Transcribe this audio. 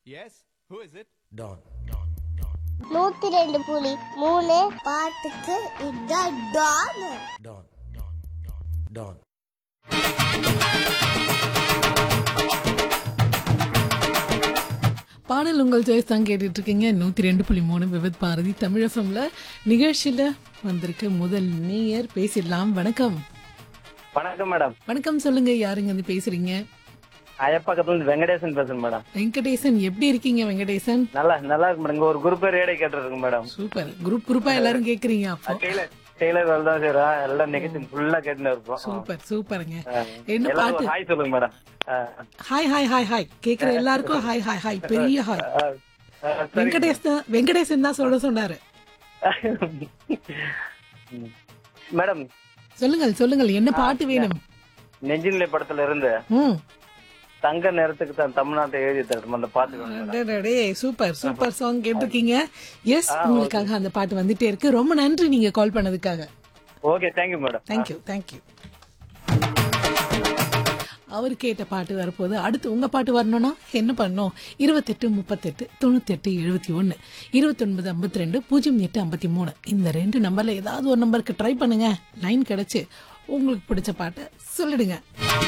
Yes? Who is it? Don. நூத்தி ரெண்டு புலி மூணு பாட்டுக்கு இதான் டான் Don. Don. பாடல் உங்கள் சாய்ஸ் தான் கேட்டுட்டு இருக்கீங்க நூற்றி ரெண்டு புள்ளி மூணு விவித் பாரதி தமிழகம்ல நிகழ்ச்சியில் வந்திருக்கு முதல் நேயர் பேசிடலாம் வணக்கம் வணக்கம் மேடம் வணக்கம் சொல்லுங்க யாருங்க வந்து பேசுறீங்க அயப்பக்கத்துல இருந்து வெங்கடேசன் பேசுறேன் மேடம் வெங்கடேசன் எப்படி இருக்கீங்க வெங்கடேசன் நல்லா நல்லா இருக்கு மேடம் இங்க ஒரு குரூப் ரேடியோ கேட்டுருக்கு மேடம் சூப்பர் குரூப் குரூப்பா எல்லாரும் கேக்குறீங்க அப்போ டெய்லர் டெய்லர் வேலை தான் செய்யறோம் எல்லாம் நிகழ்ச்சி ஃபுல்லா கேட்டுன்னு இருப்போம் சூப்பர் சூப்பருங்க என்ன எல்லாரும் பாட்டு ஒரு ஹாய் சொல்லுங்க madam hi hi hi hi கேக்குற எல்லாருக்கும் ஹாய் ஹாய் ஹாய் பெரிய ஹாய் வெங்கடேஷ் தான் வெங்கடேசன் தான் சொல்ல சொன்னாரு மேடம் சொல்லுங்கள் சொல்லுங்கள் என்ன பாட்டு வேணும் நெஞ்சினிலை படத்துல இருந்து ம் தங்க நேரத்துக்கு தான் தமிழ்நாட்டை எழுதி தரட்டும் அந்த பாட்டு வேணும் மேடம். அடடடே, சூப்பர் சூப்பர் சாங் கேட்டிருக்கீங்க எஸ் உங்களுக்காக அந்த பாட்டு வந்துட்டே இருக்கு ரொம்ப நன்றி நீங்க கால் பண்ணதுக்காக okay thank you madam thank you thank you அவர் கேட்ட பாட்டு வரப்போது அடுத்து உங்க பாட்டு வரணும்னா என்ன பண்ணணும் இருபத்தெட்டு முப்பத்தெட்டு தொண்ணூத்தெட்டு எழுபத்தி ஒன்று இருபத்தொன்பது ஐம்பத்தி ரெண்டு பூஜ்ஜியம் எட்டு ஐம்பத்தி மூணு இந்த ரெண்டு நம்பர்ல ஏதாவது ஒரு நம்பருக்கு ட்ரை பண்ணுங்க லைன் கிடைச்சு உங்களுக்கு பிடிச்ச பாட்டை சொல்லிடுங்க